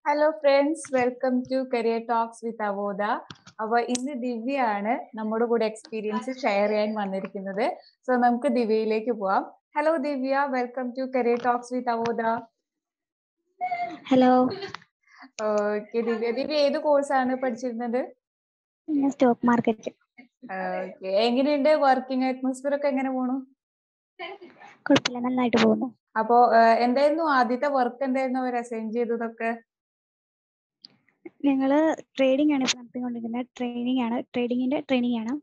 Hello friends welcome to career talks with Avodha അപ്പൊ ഇന്ന് ദിവ്യയാണ് നമ്മുടെ കൂടെ എക്സ്പീരിയൻസ് ഷെയർ ചെയ്യാൻ വന്നിരിക്കുന്നത് സോ നമുക്ക് ദിവ്യയിലേക്ക് പോവാം hello Divya welcome to career talks with Avodha hello okay Divya Divya ഏത് കോഴ്സാണ് പഠിച്ചിരുന്നത് ഞാൻ സ്റ്റോക്ക് മാർക്കറ്റ് ഓക്കെ എങ്ങനെയുണ്ട് വർക്കിംഗ് അറ്റ്മോസ്ഫിയർ ഒക്കെ എങ്ങനെ പോണു കുഴപ്പമില്ല നന്നായിട്ട് പോകുന്നു അപ്പോ ഏഹ്, എന്തായിരുന്നു ആദ്യത്തെ വർക്ക് എന്തായിരുന്നു അവർ അസൈൻ ചെയ്തതൊക്കെ ഞങ്ങള് ട്രേഡിംഗ് ആണ് ഇപ്പൊ നടത്തിക്കൊണ്ടിരിക്കുന്നത് ട്രെയിനിങ് ആണ് ട്രേഡിങ്ങിന്റെ ട്രെയിനിങ് ആണ്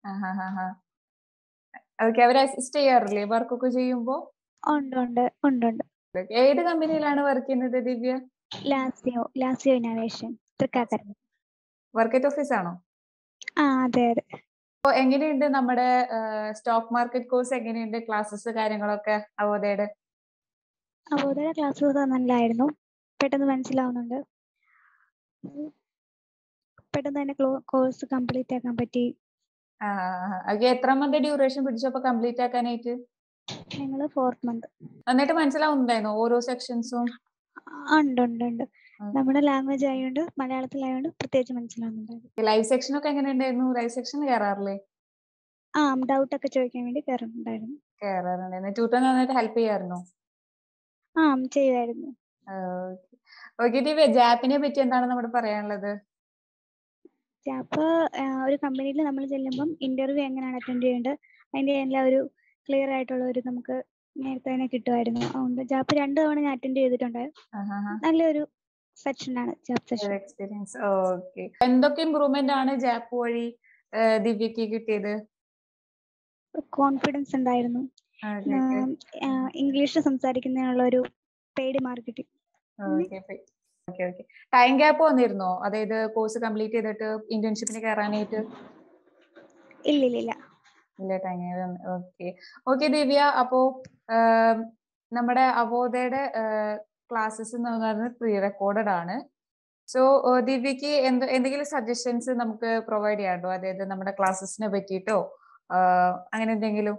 ഓക്കെ അവർ അസിസ്റ്റ് ചെയ്യാറില്ലേ വർക്കൊക്കെ ചെയ്യുമ്പോ ഉണ്ട് ഉണ്ട് ഉണ്ട് ഉണ്ട് Okay. ഏത് കമ്പനിയിലാണ് വർക്ക് ചെയ്യുന്നത് Divya Lazio Lazio innovation Thrikkakara വർക്കറ്റ് ഓഫീസ് ആണോ ആ അതെ അതെ അപ്പൊ എങ്ങനെയുണ്ട് നമ്മുടെ സ്റ്റോക്ക് മാർക്കറ്റ് കോഴ്സ് എങ്ങനെയുണ്ട് ക്ലാസ്സസ് കാര്യങ്ങളൊക്കെ അവോധയുടെ അവോധയുടെ ക്ലാസ് നല്ലതായിരുന്നു പെട്ടെന്ന് മനസ്സിലാവുന്നുണ്ട് ഉം. പെട്ടെന്ന് തന്നെ കോഴ്സ് കംപ്ലീറ്റ് ആക്കാൻ പറ്റി ഓക്കെ എത്ര മന്ത് ഡ്യൂറേഷൻ പിടിച്ചപ്പോ കംപ്ലീറ്റ് ആക്കാനായിട്ട് ഞങ്ങള് ഫോർത്ത് മന്ത് നന്നായിട്ട് മനസ്സിലാവുന്നുണ്ടായിരുന്നു ഓരോ സെക്ഷൻസും ഉണ്ട് ഉണ്ട് ഉണ്ട് നമ്മുടെ ലാംഗ്വേജ് ആയതുകൊണ്ട് മലയാളത്തിലായതുകൊണ്ട് പ്രത്യേകിച്ച് മനസ്സിലാവുന്നുണ്ടായിരുന്നു ലൈവ് സെക്ഷൻ ഒക്കെ എങ്ങനെ ഉണ്ടായിരുന്നു ലൈവ് സെക്ഷൻ കയറാറില്ലേ ആ ഡൗട്ട് ഒക്കെ ചോദിക്കാൻ വേണ്ടി കയറുന്നുണ്ടായിരുന്നു കയറാറുണ്ടായിരുന്നു ട്യൂട്ടർ നന്നായിട്ട് ഹെൽപ്പ് ചെയ്യാറുണ്ടോ ആ ചെയ്യുമായിരുന്നു ഓക്കെ ദിവ്യ ജാപ്പിനെ പറ്റി എന്താണ് നമ്മുടെ പറയാനുള്ളത് അപ്പൊ ഒരു കമ്പനിയിൽ നമ്മൾ ചെല്ലുമ്പം ഇന്റർവ്യൂ എങ്ങനെയാണ് അറ്റൻഡ് ചെയ്യേണ്ടത് അതിന്റെ എല്ലാം ഒരു ക്ലിയർ ആയിട്ടുള്ള ഒരു നമുക്ക് നേരത്തെ തന്നെ കിട്ടുമായിരുന്നു അതുകൊണ്ട് ജാപ്പ് രണ്ട് തവണ ഞാൻ അറ്റൻഡ് ചെയ്തിട്ടുണ്ട് നല്ലൊരു സെക്ഷൻ ആണ് ജാപ്പ് സെക്ഷൻ എക്സ്പീരിയൻസ് ഓക്കെ എന്തൊക്കെ ഇമ്പ്രൂവ്മെന്റ് ആണ് ജാപ്പ് വഴി ഏഹ്, ദിവ്യക്ക് കിട്ടിയത് കോൺഫിഡൻസ് ഉണ്ടായിരുന്നു Okay, okay. ഇംഗ്ലീഷ് സംസാരിക്കുന്നതിനുള്ള ഒരു പേടി marketing okay okay okay time gap വന്നിരുന്നോ അതായത് കോഴ്സ് കംപ്ലീറ്റ് ചെയ്തിട്ട് ഇന്റേൺഷിപ്പിന് കയറാനായിട്ട് ഇല്ല ഇല്ല ഇല്ല ഇല്ല ടൈം ഓക്കെ ഓക്കെ ദിവ്യ അപ്പോ ആം, നമ്മുടെ അവോധയുടെ ക്ലാസ്സസ് എന്ന് പറയുന്നത് പ്രീ റെക്കോർഡഡ് ആണ് സോ ദിവ്യക്ക് എന്ത് എന്തെങ്കിലും സജഷൻസ് നമുക്ക് പ്രൊവൈഡ് ചെയ്യാണ്ടോ അതായത് നമ്മുടെ ക്ലാസ്സസിനെ പറ്റിയിട്ടോ ആഹ്, അങ്ങനെ എന്തെങ്കിലും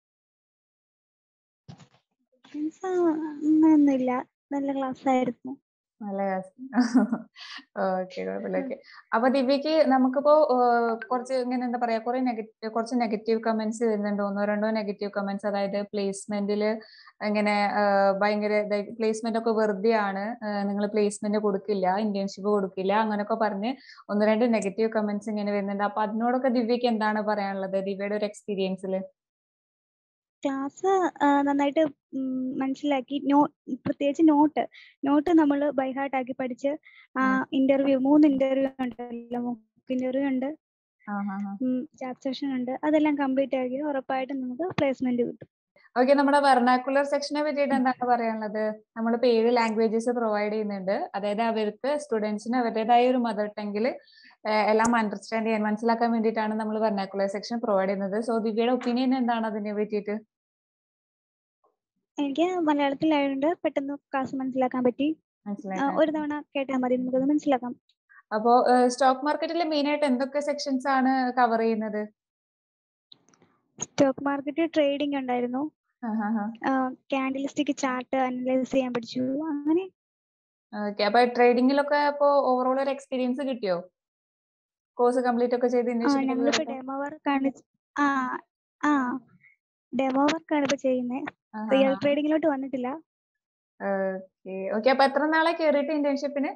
Friends, ആ, അങ്ങനെയൊന്നുമില്ല നല്ല ക്ലാസ് ആയിരുന്നു നല്ല ഓക്കെ കുഴപ്പമില്ല ഓക്കെ അപ്പൊ ദിവ്യക്ക് നമുക്കിപ്പോ ആഹ്, കുറച്ച് ഇങ്ങനെ എന്താ പറയാ കുറെ നെഗറ്റീവ് കുറച്ച് നെഗറ്റീവ് കമന്റ്സ് വരുന്നുണ്ട് ഒന്നോ രണ്ടോ നെഗറ്റീവ് കമന്റ്സ് അതായത് പ്ലേസ്മെന്റിൽ ഇങ്ങനെ ആഹ്, ഭയങ്കര പ്ലേസ്മെന്റ് ഒക്കെ വെറുതെ ആണ് നിങ്ങൾ പ്ലേസ്മെന്റ് കൊടുക്കില്ല ഇന്റേൺഷിപ്പ് കൊടുക്കില്ല അങ്ങനെയൊക്കെ പറഞ്ഞ് ഒന്ന് രണ്ട് നെഗറ്റീവ് കമന്റ്സ് ഇങ്ങനെ വരുന്നുണ്ട് അപ്പൊ അതിനോടൊക്കെ ദിവ്യക്ക് എന്താണ് പറയാനുള്ളത് ദിവ്യയുടെ ഒരു എക്സ്പീരിയൻസിൽ ക്ലാസ് നന്നായിട്ട് ഉം, മനസ്സിലാക്കി നോ പ്രത്യേകിച്ച് നോട്ട് നോട്ട് നമ്മൾ ബൈഹാർട്ട് ആക്കി പഠിച്ച് ഇന്റർവ്യൂ മൂന്ന് ഇന്റർവ്യൂ ഉണ്ടല്ലോ ഇന്റർവ്യൂ ഉണ്ട് ജാബ് സെഷൻ ഉണ്ട് അതെല്ലാം കംപ്ലീറ്റ് ആക്കി ഉറപ്പായിട്ടും നമുക്ക് പ്ലേസ്മെന്റ് കിട്ടും ഓക്കെ നമ്മുടെ വെർണാക്കുലർ സെക്ഷനെ പറ്റിയിട്ട് എന്താണ് പറയാനുള്ളത് നമ്മളിപ്പോ ഏഴ് ലാംഗ്വേജസ് പ്രൊവൈഡ് ചെയ്യുന്നുണ്ട് അതായത് അവർക്ക് സ്റ്റുഡൻസിന് അവരുടേതായ ഒരു മദർ ടങ്ങിൽ എല്ലാം അണ്ടർസ്റ്റാൻഡ് ചെയ്യാൻ മനസ്സിലാക്കാൻ വേണ്ടിയിട്ടാണ് നമ്മൾ വെർണാക്കുലർ സെക്ഷൻ പ്രൊവൈഡ് ചെയ്യുന്നത് സോ ദിവ്യയുടെ ഒപ്പീനിയൻ എന്താണ് അതിനെ പറ്റിയിട്ട് എനിക്ക് മലയാളത്തിലായതുകൊണ്ട് പെട്ടെന്ന് ക്ലാസ് മനസ്സിലാക്കാൻ പറ്റി ആ, മനസ്സിലാക്കാൻ ഒരു തവണ കേട്ടാൽ മതി നമുക്കത് മനസ്സിലാക്കാം അപ്പോ സ്റ്റോക്ക് മാർക്കറ്റിൽ മെയിൻ ആയിട്ട് എന്തൊക്കെ സെക്ഷൻസ് ആണ് കവർ ചെയ്യുന്നത് സ്റ്റോക്ക് മാർക്കറ്റ് ട്രേഡിംഗ് ഉണ്ടായിരുന്നു ക്യാൻഡലിസ്റ്റിക് ചാർട്ട് അനലൈസ് ചെയ്യാൻ പഠിച്ചു അങ്ങനെ ഓക്കെ അപ്പൊ ട്രേഡിംഗിലൊക്കെ അപ്പോ ഓവറോൾ ഒരു എക്സ്പീരിയൻസ് കിട്ടിയോ കോഴ്സ് കംപ്ലീറ്റ് ഒക്കെ ചെയ്ത് ആ ഞങ്ങളിപ്പോ ഇന്റേൺഷിപ്പ് ഡെമോ വർക്കാണ് ആ ആ ഡെമോ വർക്കാണ് ഇപ്പൊ ചെയ്യുന്നത് റിയൽ ട്രേഡിംഗിലോട്ട് വന്നിട്ടില്ല ഓക്കെ ഓക്കെ അപ്പൊ എത്ര നാളെ കേറിയിട്ട് ഇന്റേൺഷിപ്പിന്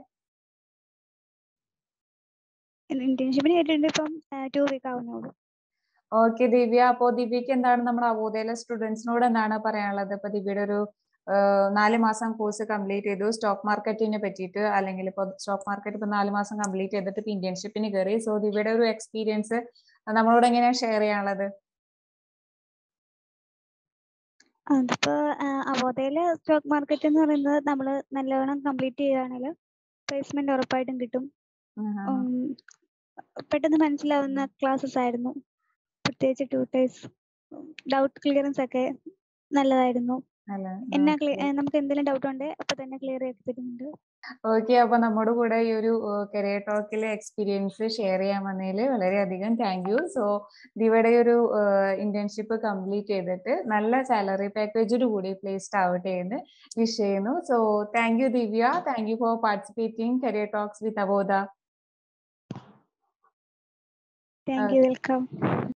ഇന്റേൺഷിപ്പിന് കേട്ടിട്ടുണ്ട് ഇപ്പം ടു വീക്ക് ആവുന്നുള്ളൂ ഓക്കെ ദിവ്യ അപ്പോ ദിവ്യക്ക് എന്താണ് നമ്മുടെ അവോധയിലെ സ്റ്റുഡൻസിനോട് എന്താണ് പറയാനുള്ളത് ഇപ്പൊ ദിവ്യയുടെ ഒരു ആഹ്, നാല് മാസം കോഴ്സ് കംപ്ലീറ്റ് ചെയ്തു സ്റ്റോക്ക് മാർക്കറ്റിനെ പറ്റിയിട്ട് അല്ലെങ്കിൽ ഇപ്പൊ സ്റ്റോക്ക് മാർക്കറ്റ് ഇപ്പൊ നാല് മാസം കംപ്ലീറ്റ് ചെയ്തിട്ട് ഇപ്പൊ ഇന്റേൺഷിപ്പിന് കയറി സോ ദിവ്യയുടെ ഒരു എക്സ്പീരിയൻസ് നമ്മളോട് എങ്ങനെയാണ് ഷെയർ ചെയ്യാനുള്ളത് അതിപ്പോ അവോധയില് സ്റ്റോക്ക് മാർക്കറ്റ് എന്ന് പറയുന്നത് നമ്മൾ നല്ലവണ്ണം കംപ്ലീറ്റ് ചെയ്യുകയാണെങ്കിൽ പ്ലേസ്മെന്റ് ഉറപ്പായിട്ടും കിട്ടും ഉം, പെട്ടെന്ന് മനസ്സിലാവുന്ന ക്ലാസ്സസ് ആയിരുന്നു പ്രത്യേകിച്ച് ട്യൂട്ടേഴ്സ് ഡൗട്ട് ക്ലിയറൻസ് ഒക്കെ നല്ലതായിരുന്നു അല്ല എന്നെ ഓക്കെ ക്ലി- ഏ, നമുക്ക് എന്തെങ്കിലും ഡൗട്ട് ഉണ്ടെങ്കിൽ അപ്പൊ തന്നെ ക്ലിയർ ചെയ്ത് തരുന്നുണ്ട് ഓക്കെ അപ്പൊ നമ്മുടെ കൂടെ ഈ ഒരു കരിയർ ടോക്കിലെ എക്സ്പീരിയൻസ് ഷെയർ ചെയ്യാൻ വന്നതിൽ വളരെയധികം താങ്ക് യു സോ ദിവയുടെ ഒരു ഇന്റേൺഷിപ്പ് കംപ്ലീറ്റ് ചെയ്തിട്ട് നല്ല സാലറി പാക്കേജോട് കൂടി പ്ലേസ്ഡ് ആവട്ടെ എന്ന് വിഷ് ചെയ്യുന്നു so thank you Divya thank you for participating career talks with Avodha thank you welcome